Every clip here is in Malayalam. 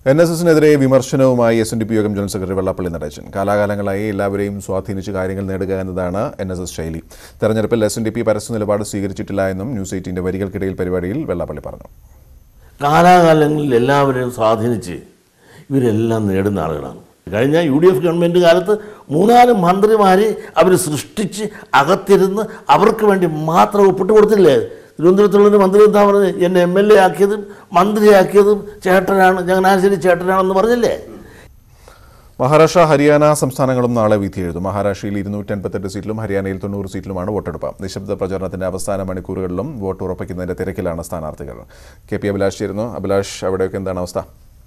എൻ എസ് എസിനെതിരെ വിമർശനവുമായി എസ് എൻ ഡി പി യോഗം ജനറൽ സെക്രട്ടറി വെള്ളാപ്പള്ളി നടേശൻ കാലാകാലങ്ങളായി എല്ലാവരെയും സ്വാധീനിച്ച് കാര്യങ്ങൾ നേടുക എന്നതാണ് എൻ എസ് എസ് ശൈലി തെരഞ്ഞെടുപ്പിൽ എസ് എൻ ഡി പി പരസ്യ നിലപാട് സ്വീകരിച്ചിട്ടില്ല എന്നും ന്യൂസ് എയ്റ്റീൻ്റെ വരികൾക്കിടയിൽ പരിപാടിയിൽ വെള്ളാപ്പള്ളി പറഞ്ഞു കാലാകാലങ്ങളിൽ എല്ലാവരെയും സ്വാധീനിച്ച് ഇവരെല്ലാം നേടുന്ന ആളുകളാണ് കഴിഞ്ഞ യു ഡി എഫ് ഗവൺമെൻറ് കാലത്ത് മൂന്നാല് മന്ത്രിമാരെ അവർ സൃഷ്ടിച്ച് അകത്തിരുന്ന് അവർക്ക് വേണ്ടി മാത്രം ഒപ്പിട്ട് കൊടുത്തില്ലേ തിരുവനന്തപുരത്തുള്ളൊരു മന്ത്രി എന്താ പറഞ്ഞത് എന്നെ എം എൽ എ ആക്കിയതും മന്ത്രിയാക്കിയതും ചേട്ടനാണ് ചങ്ങനാശ്ശേരി ചേട്ടനാണെന്ന് പറഞ്ഞില്ലേ മഹാരാഷ്ട്ര ഹരിയാന സംസ്ഥാനങ്ങളും നാളെ വിധി എഴുതും മഹാരാഷ്ട്രയിൽ ഇരുന്നൂറ്റി അൻപത്തെട്ട് സീറ്റിലും ഹരിയാനയിൽ തൊണ്ണൂറ് സീറ്റിലുമാണ് വോട്ടെടുപ്പ് നിശബ്ദ പ്രചാരണത്തിന്റെ അവസാന മണിക്കൂറുകളിലും വോട്ട് ഉറപ്പിക്കുന്നതിന്റെ തിരക്കിലാണ് സ്ഥാനാർത്ഥികൾ കെ പി അഭിലാഷ് ചേരുന്നു അഭിലാഷ് അവിടെയൊക്കെ എന്താണ് അവസ്ഥ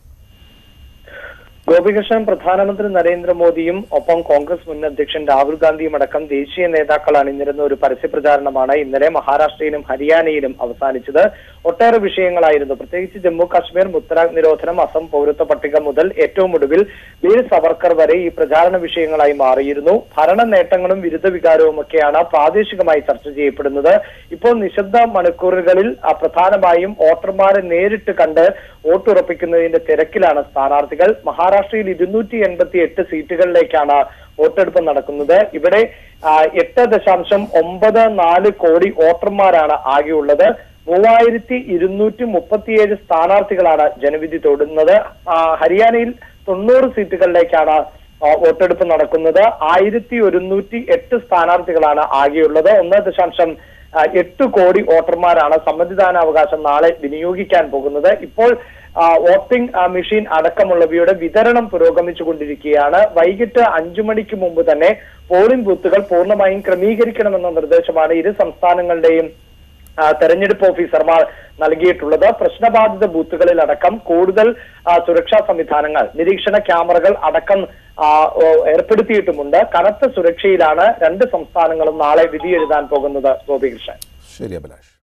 ഗോപികൃഷ്ണൻ പ്രധാനമന്ത്രി നരേന്ദ്രമോദിയും ഒപ്പം കോൺഗ്രസ് മുൻ അധ്യക്ഷൻ രാഹുൽ ഗാന്ധിയും അടക്കം ദേശീയ നേതാക്കൾ അണിനിരുന്ന ഒരു പരസ്യപ്രചാരണമാണ് ഇന്നലെ മഹാരാഷ്ട്രയിലും ഹരിയാനയിലും അവസാനിച്ചത് ഒട്ടേറെ വിഷയങ്ങളായിരുന്നു പ്രത്യേകിച്ച് ജമ്മു കാശ്മീർ മുത്തലാഖ് നിരോധനം അസം പൗരത്വ പട്ടിക മുതൽ ഏറ്റവും ഒടുവിൽ വീർ സവർക്കർ വരെ ഈ പ്രചാരണ വിഷയങ്ങളായി മാറിയിരുന്നു ഭരണ നേട്ടങ്ങളും വിരുദ്ധ വികാരവുമൊക്കെയാണ് പ്രാദേശികമായി ചർച്ച ചെയ്യപ്പെടുന്നത് ഇപ്പോൾ നിശബ്ദ മണിക്കൂറുകളിൽ ആ, പ്രധാനമായും വോട്ടർമാരെ നേരിട്ട് കണ്ട് വോട്ടുറപ്പിക്കുന്നതിന്റെ തിരക്കിലാണ് സ്ഥാനാർത്ഥികൾ മഹാരാഷ്ട്രയിൽ ഇരുന്നൂറ്റി എൺപത്തി എട്ട് സീറ്റുകളിലേക്കാണ് വോട്ടെടുപ്പ് നടക്കുന്നത് ഇവിടെ ആ, എട്ട് ദശാംശം ഒമ്പത് നാല് കോടി വോട്ടർമാരാണ് ആകെയുള്ളത് മൂവായിരത്തി ഇരുന്നൂറ്റി മുപ്പത്തിയേഴ് സ്ഥാനാർത്ഥികളാണ് ജനവിധി തൊടുന്നത് ആ, ഹരിയാനയിൽ തൊണ്ണൂറ് സീറ്റുകളിലേക്കാണ് ആ, വോട്ടെടുപ്പ് നടക്കുന്നത് ആയിരത്തി ഒരുന്നൂറ്റി എട്ട് സ്ഥാനാർത്ഥികളാണ് ആകെയുള്ളത് ഒന്ന് ദശാംശം ആ, എട്ട് കോടി വോട്ടർമാരാണ് സമ്മതിദാനാവകാശം നാളെ വിനിയോഗിക്കാൻ പോകുന്നത് ഇപ്പോൾ ആ, വോട്ടിംഗ് ആ, മെഷീൻ അടക്കമുള്ളവയുടെ വിതരണം പുരോഗമിച്ചുകൊണ്ടിരിക്കുകയാണ് വൈകിട്ട് അഞ്ചു മണിക്ക് മുമ്പ് തന്നെ പോളിംഗ് ബൂത്തുകൾ പൂർണ്ണമായും ക്രമീകരിക്കണമെന്ന നിർദ്ദേശമാണ് ഇരു സംസ്ഥാനങ്ങളുടെയും ആ, തെരഞ്ഞെടുപ്പ് ഓഫീസർമാർ നൽകിയിട്ടുള്ളത് പ്രശ്നബാധിത ബൂത്തുകളിൽ അടക്കം കൂടുതൽ ആ, സുരക്ഷാ സംവിധാനങ്ങൾ നിരീക്ഷണ ക്യാമറകൾ അടക്കം ആ, ഓ, ഏർപ്പെടുത്തിയിട്ടുമുണ്ട് കനത്ത സുരക്ഷയിലാണ് രണ്ട് സംസ്ഥാനങ്ങളും നാളെ വിധിയെഴുതാൻ പോകുന്നത് ഗോപികൃഷ്ണൻ ശരി അഭിലാഷ്